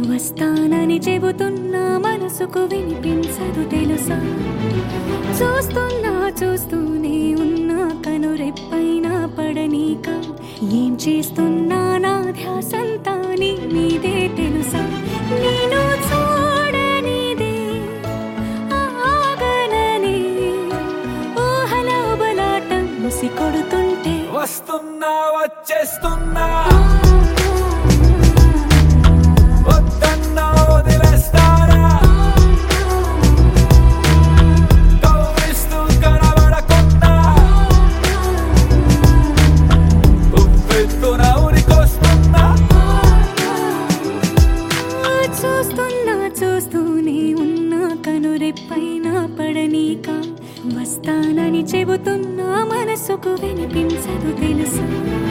వస్తానని చెబుతున్నా మనసుకు వినిపించదు తెలుసా చూస్తున్నా చూస్తూనే ఉన్నా కనురెప్పైన పడనీక ఏం చేస్తున్నా నా ధ్యాసంతా నీ మీదే తెలుసా నేను చూడనిదే ఆగననే ఊహల బలాటం ముసి కొడుతుంటే వస్తున్నా వచ్చేస్తున్నా వద్దన్నా వదిలేస్తారా కవ్విస్తూ కనబడకుండా ఉవ్వెత్తున ఉరికొస్తున్నా చూస్తున్నా చూస్తూనే ఉన్నా కనురెప్పైన పడనీక వస్తానని చెబుతున్నా మనసుకు వినిపించదు తెలుసా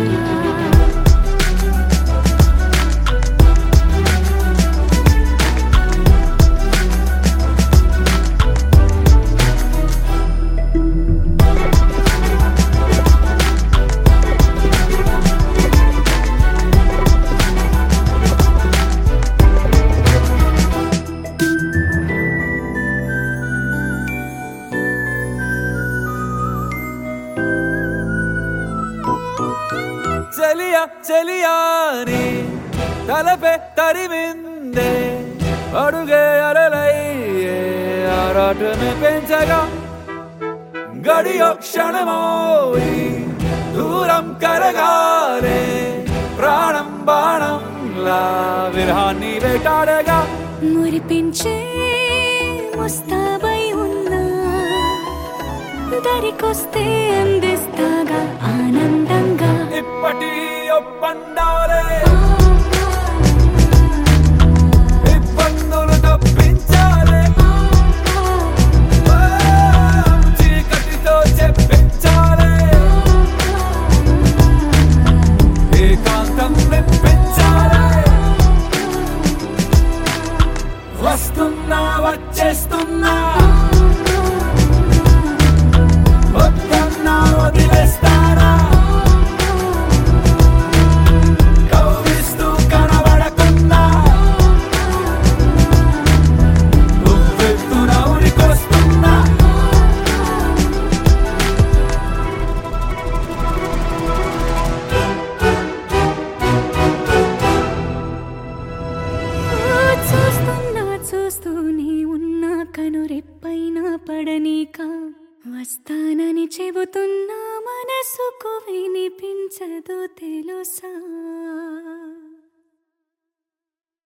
చలియ చలియాని తలపే తరిమిందే అడుగే అరలయ్యే ఆరాటమే పెంచగా గడియో క్షణమోయి దూరం కరగాలే ప్రాణం బాణంలా విరహాన్ని వేటాడగా మురిపించే ముస్తాబై ఉన్నా దరికొస్తే అందిస్తాగా ఆనందంగా ఇప్పటి ఒప్పందాలే ఇబ్బందులు తప్పించాలే చీకటితో చెప్పించాలే ఏకాంతం నిప్పించాలే వస్తున్నా వచ్చేస్తున్నా వద్దన్నా వదిలేస్తారా కవ్విస్తూ కనబడకుండా ఉవ్వెత్తున ఉరికొస్తున్నా చూస్తున్నా చూస్తూనే ఉన్నా కనురెప్పైన పడనీక వస్తానని చెబుతున్నా మనసుకు వినిపించదు తెలుసా